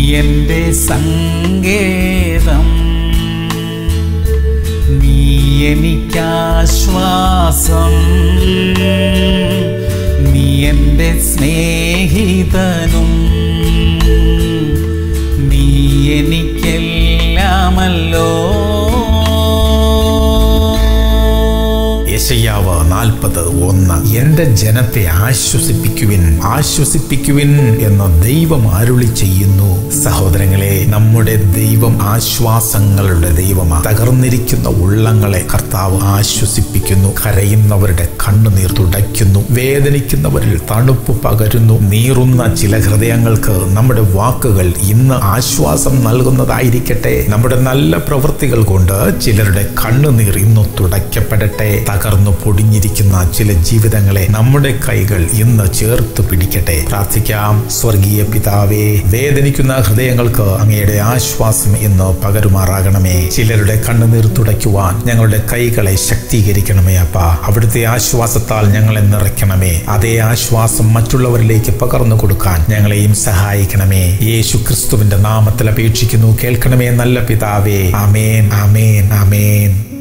എൻ്റെ സങ്കേതം നീ എനിക്കാശ്വാസം നീ എൻ്റെ സ്നേഹിതനും നീ എനിക്കെല്ലാമല്ലോ യശയ്യാവ് നാൽപ്പത് ഒന്ന് എന്റെ ജനത്തെ ആശ്വസിപ്പിക്കുവിൻ ആശ്വസിപ്പിക്കുവിൻ എന്ന ദൈവം അരുളി ചെയ്യുന്നു സഹോദരങ്ങളെ നമ്മുടെ ദൈവം ആശ്വാസങ്ങളുടെ ദൈവമാണ് തകർന്നിരിക്കുന്ന ഉള്ളങ്ങളെ കർത്താവ് ആശ്വസിപ്പിക്കുന്നു കരയുന്നവരുടെ കണ്ണുനീർ തുടയ്ക്കുന്നു വേദനിക്കുന്നവരിൽ തണുപ്പ് പകരുന്നു നീറുന്ന ചില ഹൃദയങ്ങൾക്ക് നമ്മുടെ വാക്കുകൾ ഇന്ന് ആശ്വാസം നൽകുന്നതായിരിക്കട്ടെ നമ്മുടെ നല്ല പ്രവൃത്തികൾ കൊണ്ട് ചിലരുടെ കണ്ണുനീർ ഇന്ന് തുടയ്ക്കപ്പെടട്ടെ തകർന്നു പൊടിഞ്ഞിരിക്കുന്ന ചില ജീവിതങ്ങളെ നമ്മുടെ കൈകൾ ഇന്ന് ചേർത്ത് പിടിക്കട്ടെ പ്രാർത്ഥിക്കാം സ്വർഗീയ പിതാവേ വേദനിക്കുന്ന ഹൃദയങ്ങൾക്ക് അങ്ങയുടെ ആശ്വാസം ഇന്ന് പകരുമാറാകണമേ ചിലരുടെ കണ്ണുനീർ തുടയ്ക്കുവാൻ ഞങ്ങളുടെ കൈകളെ ശക്തീകരിക്കണമേ അപ്പ അവിടുത്തെ ആശ്വാസത്താൽ ഞങ്ങളെ നിറയ്ക്കണമേ അതേ ആശ്വാസം മറ്റുള്ളവരിലേക്ക് പകർന്നു കൊടുക്കാൻ ഞങ്ങളെയും സഹായിക്കണമേ യേശു ക്രിസ്തുവിന്റെ നാമത്തിൽ അപേക്ഷിക്കുന്നു കേൾക്കണമേ നല്ല പിതാവേ അമേൻ അമേൻ അമേൻ